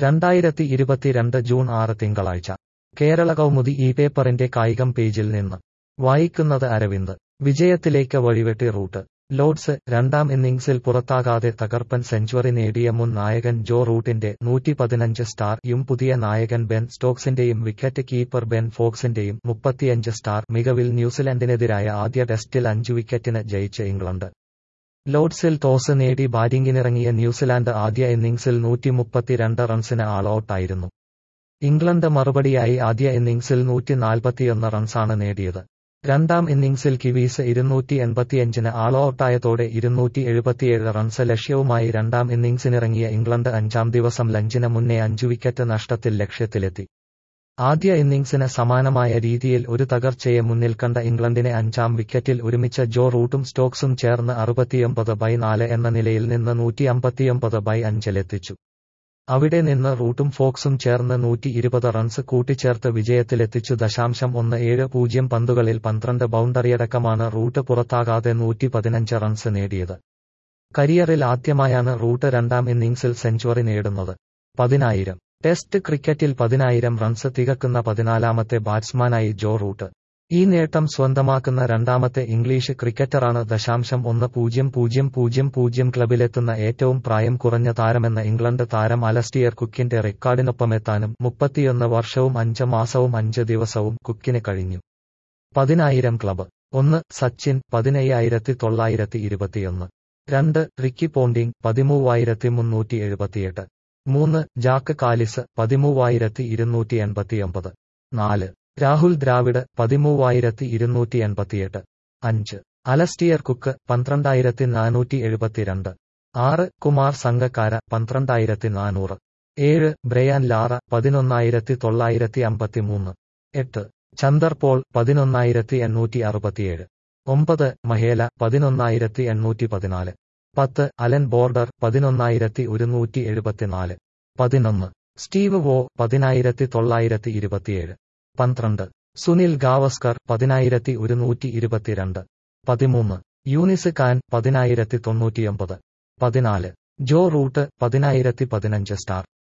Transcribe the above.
രണ്ടായിരത്തി ഇരുപത്തിരണ്ട് ജൂൺ ആറ് തിങ്കളാഴ്ച കേരള കൗമുദി ഈ പേപ്പറിന്റെ കായികം പേജിൽ നിന്ന് വായിക്കുന്നത് അരവിന്ദ് വിജയത്തിലേക്ക് വഴിവെട്ടി റൂട്ട് ലോർഡ്സ് രണ്ടാം ഇന്നിംഗ്സിൽ പുറത്താകാതെ തകർപ്പൻ സെഞ്ചുറി നേടിയ മുൻ നായകൻ ജോ റൂട്ടിന്റെ നൂറ്റി പതിനഞ്ച് സ്റ്റാർ യും പുതിയ നായകൻ ബെൻ സ്റ്റോക്സിന്റെയും വിക്കറ്റ് കീപ്പർ ബെൻ ഫോക്സിന്റെയും മുപ്പത്തിയഞ്ച് സ്റ്റാർ മികവിൽ ന്യൂസിലൻഡിനെതിരായ ആദ്യ ടെസ്റ്റിൽ അഞ്ച് വിക്കറ്റിന് ജയിച്ച് ഇംഗ്ലണ്ട് ലോർഡ്സിൽ ടോസ് നേടി ബാറ്റിംഗിനിറങ്ങിയ ന്യൂസിലാൻഡ് ആദ്യ ഇന്നിംഗ്സിൽ നൂറ്റി മുപ്പത്തിരണ്ട് റൺസിന് ആൾ ഔട്ടായിരുന്നു ഇംഗ്ലണ്ട് മറുപടിയായി ആദ്യ ഇന്നിംഗ്സിൽ നൂറ്റി നാൽപ്പത്തിയൊന്ന് റൺസാണ് നേടിയത് രണ്ടാം ഇന്നിംഗ്സിൽ കിവീസ് ഇരുന്നൂറ്റി എൺപത്തിയഞ്ചിന് ആൾ ഔട്ടായതോടെ ഇരുന്നൂറ്റി എഴുപത്തിയേഴ് റൺസ് ലക്ഷ്യവുമായി രണ്ടാം ഇന്നിംഗ്സിനിറങ്ങിയ ഇംഗ്ലണ്ട് അഞ്ചാം ദിവസം ലഞ്ചിന് മുന്നേ അഞ്ചു വിക്കറ്റ് നഷ്ടത്തിൽ ലക്ഷ്യത്തിലെത്തി ആദ്യ ഇന്നിംഗ്സിന് സമാനമായ രീതിയിൽ ഒരു തകർച്ചയെ മുന്നിൽ കണ്ട ഇംഗ്ലണ്ടിനെ അഞ്ചാം വിക്കറ്റിൽ ഒരുമിച്ച ജോ റൂട്ടും സ്റ്റോക്സും ചേർന്ന് അറുപത്തിയൊമ്പത് ബൈ നാല് എന്ന നിലയിൽ നിന്ന് നൂറ്റി അമ്പത്തിയൊമ്പത് ബൈ അഞ്ചിലെത്തിച്ചു അവിടെ നിന്ന് റൂട്ടും ഫോക്സും ചേർന്ന് നൂറ്റി ഇരുപത് റൺസ് കൂട്ടിച്ചേർത്ത് വിജയത്തിലെത്തിച്ചു ദശാംശം ഒന്ന് ഏഴ് പൂജ്യം പന്തുകളിൽ പന്ത്രണ്ട് ബൗണ്ടറിയടക്കമാണ് റൂട്ട് പുറത്താകാതെ നൂറ്റി പതിനഞ്ച് റൺസ് നേടിയത് കരിയറിൽ ആദ്യമായാണ് റൂട്ട് രണ്ടാം ഇന്നിംഗ്സിൽ സെഞ്ചുറി നേടുന്നത് പതിനായിരം ടെസ്റ്റ് ക്രിക്കറ്റിൽ പതിനായിരം റൺസ് തികക്കുന്ന പതിനാലാമത്തെ ബാറ്റ്സ്മാനായി ജോ റൂട്ട് ഈ നേട്ടം സ്വന്തമാക്കുന്ന രണ്ടാമത്തെ ഇംഗ്ലീഷ് ക്രിക്കറ്ററാണ് ദശാംശം ഒന്ന് പൂജ്യം പൂജ്യം പൂജ്യം പൂജ്യം ക്ലബിലെത്തുന്ന ഏറ്റവും പ്രായം കുറഞ്ഞ താരമെന്ന ഇംഗ്ലണ്ട് താരം അലസ്റ്റിയർ കുക്കിന്റെ റെക്കോർഡിനൊപ്പമെത്താനും മുപ്പത്തിയൊന്ന് വർഷവും അഞ്ച് മാസവും അഞ്ച് ദിവസവും കുക്കിന് കഴിഞ്ഞു പതിനായിരം ക്ലബ് ഒന്ന് സച്ചിൻ പതിനയ്യായിരത്തി തൊള്ളായിരത്തി ഇരുപത്തിയൊന്ന് രണ്ട് റിക്കി പോണ്ടിങ് പതിമൂവായിരത്തി മുന്നൂറ്റി എഴുപത്തിയെട്ട് മൂന്ന് ജാക്ക് കാലിസ് പതിമൂവായിരത്തി ഇരുന്നൂറ്റി എൺപത്തിയൊമ്പത് നാല് രാഹുൽ ദ്രാവിഡ് പതിമൂവായിരത്തി ഇരുന്നൂറ്റി എൺപത്തിയെട്ട് അഞ്ച് അലസ്റ്റിയർ കുക്ക് പന്ത്രണ്ടായിരത്തി നാനൂറ്റി എഴുപത്തിരണ്ട് ആറ് കുമാർ സംഘക്കാര പന്ത്രണ്ടായിരത്തി നാനൂറ് ഏഴ് ബ്രയാൻ ലാറ പതിനൊന്നായിരത്തി തൊള്ളായിരത്തി അമ്പത്തിമൂന്ന് എട്ട് ചന്ദർ പോൾ പതിനൊന്നായിരത്തി എണ്ണൂറ്റി അറുപത്തിയേഴ് ഒമ്പത് മഹേല പതിനൊന്നായിരത്തി എണ്ണൂറ്റി പതിനാല് പത്ത് അലൻ ബോർഡർ പതിനൊന്നായിരത്തി ഒരുന്നൂറ്റി എഴുപത്തിനാല് പതിനൊന്ന് സ്റ്റീവ് വോ പതിനായിരത്തി തൊള്ളായിരത്തി ഇരുപത്തിയേഴ് പന്ത്രണ്ട് സുനിൽ ഗാവസ്കർ പതിനായിരത്തി ഒരുന്നൂറ്റി ഇരുപത്തിരണ്ട് പതിമൂന്ന് യൂനിസ് ഖാൻ പതിനായിരത്തി തൊണ്ണൂറ്റിയൊമ്പത് പതിനാല് ജോ റൂട്ട് പതിനായിരത്തി പതിനഞ്ച് സ്റ്റാർ